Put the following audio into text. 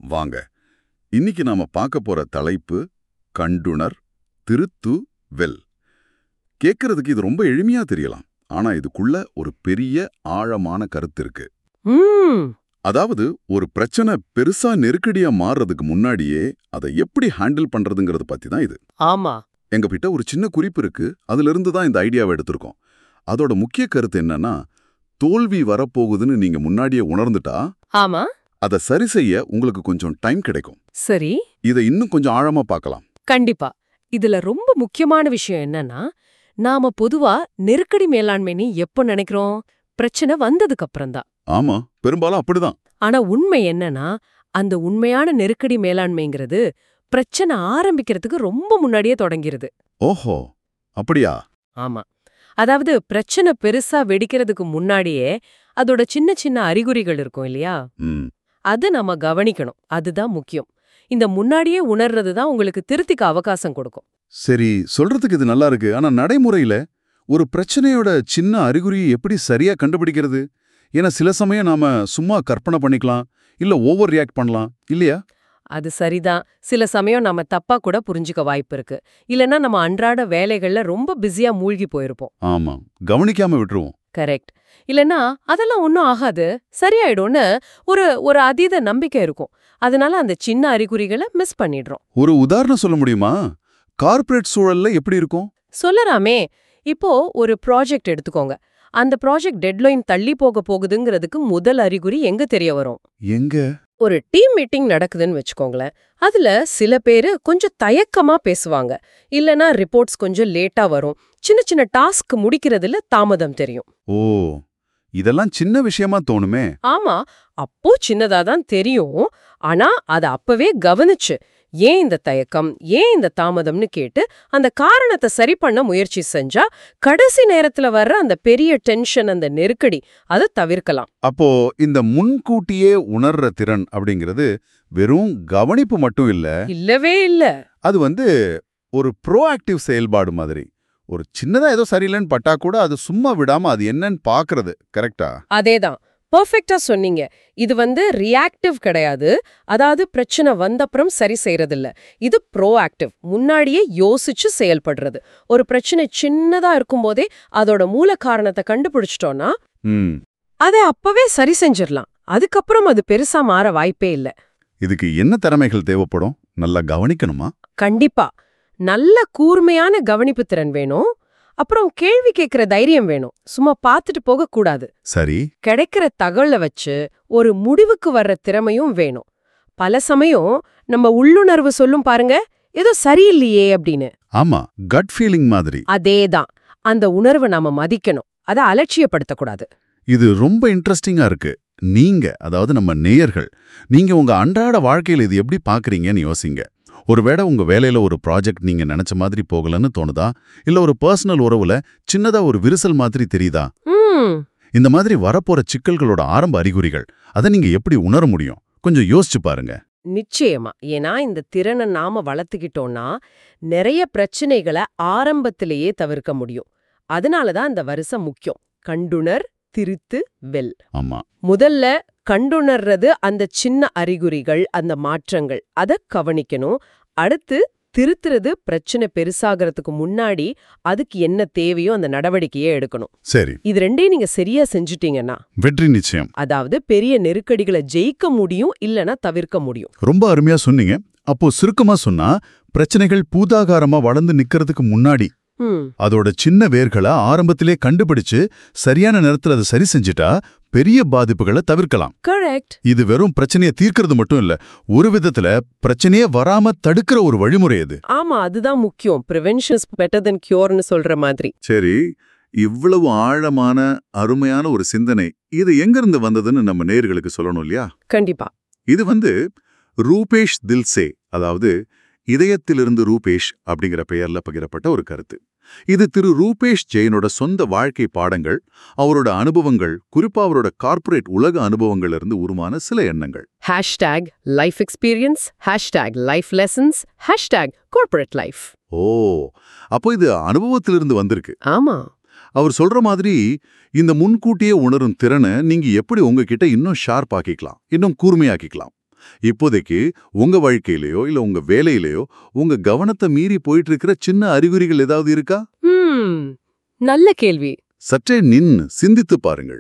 வாங்க இன்னைக்கு நாம பார்க்க போற தலைப்பு கண்டுணர் திருத்து வெல் கேட்கறதுக்கு இது ரொம்ப எளிமையா தெரியலாம் ஆனா இதுக்குள்ள ஒரு பெரிய ஆழமான கருத்து இருக்கு ம் அதாவது ஒரு பிரச்சனை பெருசா நெருக்கடியா மாறுறதுக்கு முன்னாடியே அதை எப்படி ஹேண்டில் பண்றதுங்கிறத பத்தி தான் இது ஆமா எங்க கிட்ட ஒரு சின்ன குறிப்பு இருக்கு அதுல இருந்து தான் இந்த ஐடியாவை எடுத்திருக்கோம் அதோட முக்கிய கருத்து என்னன்னா தோல்வி வரப்போகுதுன்னு நீங்க முன்னாடியே உணர்ந்துட்டா ஆமா அதை சரி செய்ய உங்களுக்கு கொஞ்சம் டைம் கிடைக்கும் சரி இதை இன்னும் கொஞ்சம் ஆழமா பார்க்கலாம் கண்டிப்பா இதுல ரொம்ப முக்கியமான விஷயம் என்னன்னா நாம பொதுவா நெருக்கடி மேலாண்மைன்னு எப்போ நினைக்கிறோம் பிரச்சனை வந்ததுக்கு அப்புறம்தான் ஆமா பெரும்பாலும் அப்படிதான் ஆனா உண்மை என்னன்னா அந்த உண்மையான நெருக்கடி மேலாண்மைங்கிறது பிரச்சனை ஆரம்பிக்கிறதுக்கு ரொம்ப முன்னாடியே தொடங்கிருது ஓஹோ அப்படியா ஆமா அதாவது பிரச்சனை பெருசா வெடிக்கிறதுக்கு முன்னாடியே அதோட சின்ன சின்ன அறிகுறிகள் இருக்கும் இல்லையா ம் அது நம்ம கவனிக்கணும் அதுதான் முக்கியம் இந்த முன்னாடியே உணர்றது தான் உங்களுக்கு திருத்திக்க அவகாசம் கொடுக்கும் சரி சொல்றதுக்கு இது நல்லா இருக்கு ஆனா நடைமுறையில ஒரு பிரச்சனையோட சின்ன அறிகுறியை எப்படி சரியா கண்டுபிடிக்கிறது ஏன்னா சில சமயம் நாம சும்மா கற்பனை பண்ணிக்கலாம் இல்ல ஓவர் ரியாக்ட் பண்ணலாம் இல்லையா அது சரிதான் சில சமயம் நம்ம தப்பா கூட புரிஞ்சுக்க வாய்ப்பு இருக்கு இல்லனா நம்ம அன்றாட வேலைகள்ல ரொம்ப பிஸியா மூழ்கி போயிருப்போம் ஆமா கவனிக்காம விட்டுருவோம் கரெக்ட் இல்லனா அதெல்லாம் ஒன்றும் ஆகாது சரியாயிடும்னு ஒரு ஒரு அதீத நம்பிக்கை இருக்கும் அதனால அந்த சின்ன அறிகுறிகளை மிஸ் பண்ணிடுறோம் ஒரு உதாரணம் சொல்ல முடியுமா கார்ப்பரேட் சூழல்ல எப்படி இருக்கும் சொல்லலாமே இப்போ ஒரு ப்ராஜெக்ட் எடுத்துக்கோங்க அந்த ப்ராஜெக்ட் டெட்லைன் தள்ளி போக போகுதுங்கிறதுக்கு முதல் அறிகுறி எங்க தெரிய வரும் எங்க ஒரு டீம் மீட்டிங் நடக்குதுன்னு வச்சுக்கோங்களேன் அதுல சில பேரு கொஞ்சம் தயக்கமா பேசுவாங்க இல்லனா ரிப்போர்ட்ஸ் கொஞ்சம் லேட்டா வரும் சின்ன சின்ன டாஸ்க் முடிக்கிறதுல தாமதம் தெரியும் ஓ இதெல்லாம் சின்ன விஷயமா தோணுமே ஆமா அப்போ சின்னதா தான் தெரியும் ஆனா அத அப்பவே கவனிச்சு ஏன் இந்த தயக்கம் ஏன் இந்த தாமதம்னு கேட்டு அந்த காரணத்தை சரி பண்ண முயற்சி செஞ்சா கடைசி நேரத்துல வர்ற அந்த பெரிய டென்ஷன் அந்த நெருக்கடி அதை தவிர்க்கலாம் அப்போ இந்த முன்கூட்டியே உணர்ற திறன் அப்படிங்கிறது வெறும் கவனிப்பு மட்டும் இல்ல இல்லவே இல்ல அது வந்து ஒரு ப்ரோஆக்டிவ் செயல்பாடு மாதிரி ஒரு சின்னதா ஏதோ சரியில்லைன்னு பட்டா கூட அது சும்மா விடாம அது என்னன்னு பாக்குறது கரெக்டா அதேதான் பர்ஃபெக்டா சொன்னீங்க இது வந்து ரியாக்டிவ் கிடையாது அதாவது பிரச்சனை வந்தப்புறம் சரி செய்யறதில்ல இது ப்ரோஆக்டிவ் முன்னாடியே யோசிச்சு செயல்படுறது ஒரு பிரச்சனை சின்னதா இருக்கும்போதே அதோட மூல காரணத்தை கண்டுபிடிச்சிட்டோம்னா ம் அதை அப்பவே சரி செஞ்சிடலாம் அதுக்கப்புறம் அது பெருசா மாற வாய்ப்பே இல்ல இதுக்கு என்ன திறமைகள் தேவைப்படும் நல்லா கவனிக்கணுமா கண்டிப்பா நல்ல கூர்மையான கவனிப்பு திறன் வேணும் அப்புறம் கேள்வி கேட்கிற தைரியம் வேணும் சும்மா பார்த்துட்டு போக கூடாது சரி கிடைக்கிற தகவலை வச்சு ஒரு முடிவுக்கு வர்ற திறமையும் வேணும் பல சமயம் நம்ம உள்ளுணர்வு சொல்லும் பாருங்க ஏதோ சரியில்லையே அப்படின்னு ஆமா கட் ஃபீலிங் மாதிரி அதேதான் அந்த உணர்வை நாம மதிக்கணும் அதை அலட்சியப்படுத்தக்கூடாது இது ரொம்ப இன்ட்ரெஸ்டிங்கா இருக்கு நீங்க அதாவது நம்ம நேயர்கள் நீங்க உங்க அன்றாட வாழ்க்கையில இது எப்படி பாக்குறீங்கன்னு யோசிங்க ஒருவேளை உங்க வேலையில ஒரு ப்ராஜெக்ட் நீங்க நினைச்ச மாதிரி போகலன்னு தோணுதா இல்ல ஒரு பர்சனல் உறவுல சின்னதா ஒரு விரிசல் மாதிரி தெரியுதா ம் இந்த மாதிரி வரப்போற சிக்கல்களோட ஆரம்ப அறிகுறிகள் அதை நீங்க எப்படி உணர முடியும் கொஞ்சம் யோசிச்சு பாருங்க நிச்சயமா ஏன்னா இந்த திறனை நாம வளர்த்துக்கிட்டோம்னா நிறைய பிரச்சனைகளை ஆரம்பத்திலேயே தவிர்க்க முடியும் அதனால தான் இந்த வரிசை முக்கியம் கண்டுணர் திருத்து வெல் ஆமா முதல்ல கண்டுணர்றது அந்த சின்ன அறிகுறிகள் அந்த மாற்றங்கள் அத கவனிக்கணும் அடுத்து திருத்துறது பிரச்சனை பெருசாகிறதுக்கு முன்னாடி அதுக்கு என்ன தேவையோ அந்த நடவடிக்கையை எடுக்கணும் சரி இது ரெண்டையும் நீங்க சரியா செஞ்சுட்டீங்கன்னா வெற்றி நிச்சயம் அதாவது பெரிய நெருக்கடிகளை ஜெயிக்க முடியும் இல்லனா தவிர்க்க முடியும் ரொம்ப அருமையா சொன்னீங்க அப்போ சுருக்கமா சொன்னா பிரச்சனைகள் பூதாகாரமா வளர்ந்து நிக்கிறதுக்கு முன்னாடி ம் அதோட சின்ன வேர்களை ஆரம்பத்திலே கண்டுபிடிச்சு சரியான நேரத்துல அதை சரி செஞ்சுட்டா பெரிய பாதிப்புகளை தவிர்க்கலாம் கரெக்ட் இது வெறும் பிரச்சனையை தீர்க்கிறது மட்டும் இல்ல ஒரு விதத்துல பிரச்சனையே வராம தடுக்கிற ஒரு வழிமுறை இது ஆமா அதுதான் முக்கியம் ப்ரிவென்ஷன் இஸ் பெட்டர் தென் கியூர்னு சொல்ற மாதிரி சரி இவ்வளவு ஆழமான அருமையான ஒரு சிந்தனை இது எங்கிருந்து வந்ததுன்னு நம்ம நேர்களுக்கு சொல்லணும் இல்லையா கண்டிப்பா இது வந்து ரூபேஷ் தில்சே அதாவது இதயத்திலிருந்து ரூபேஷ் அப்படிங்கிற பெயர்ல பகிரப்பட்ட ஒரு கருத்து இது திரு ரூபேஷ் ஜெயினோட சொந்த வாழ்க்கை பாடங்கள் அவரோட அனுபவங்கள் குறிப்பா அவரோட கார்ப்பரேட் உலக அனுபவங்கள்ல இருந்து உருவான சில எண்ணங்கள் hashtag life experience hashtag life lessons hashtag corporate life ஓ அப்போ இது அனுபவத்திலிருந்து வந்திருக்கு ஆமா அவர் சொல்ற மாதிரி இந்த முன்கூட்டியே உணரும் திறனை நீங்க எப்படி உங்ககிட்ட இன்னும் ஷார்ப் ஆக்கிக்கலாம் இன்னும் கூர்மையாக்கிக்கலாம் இப்போதைக்கு உங்க வாழ்க்கையிலயோ இல்ல உங்க வேலையிலயோ உங்க கவனத்தை மீறி போயிட்டு இருக்கிற சின்ன அறிகுறிகள் ஏதாவது இருக்கா ம் நல்ல கேள்வி சற்றே நின்னு சிந்தித்து பாருங்கள்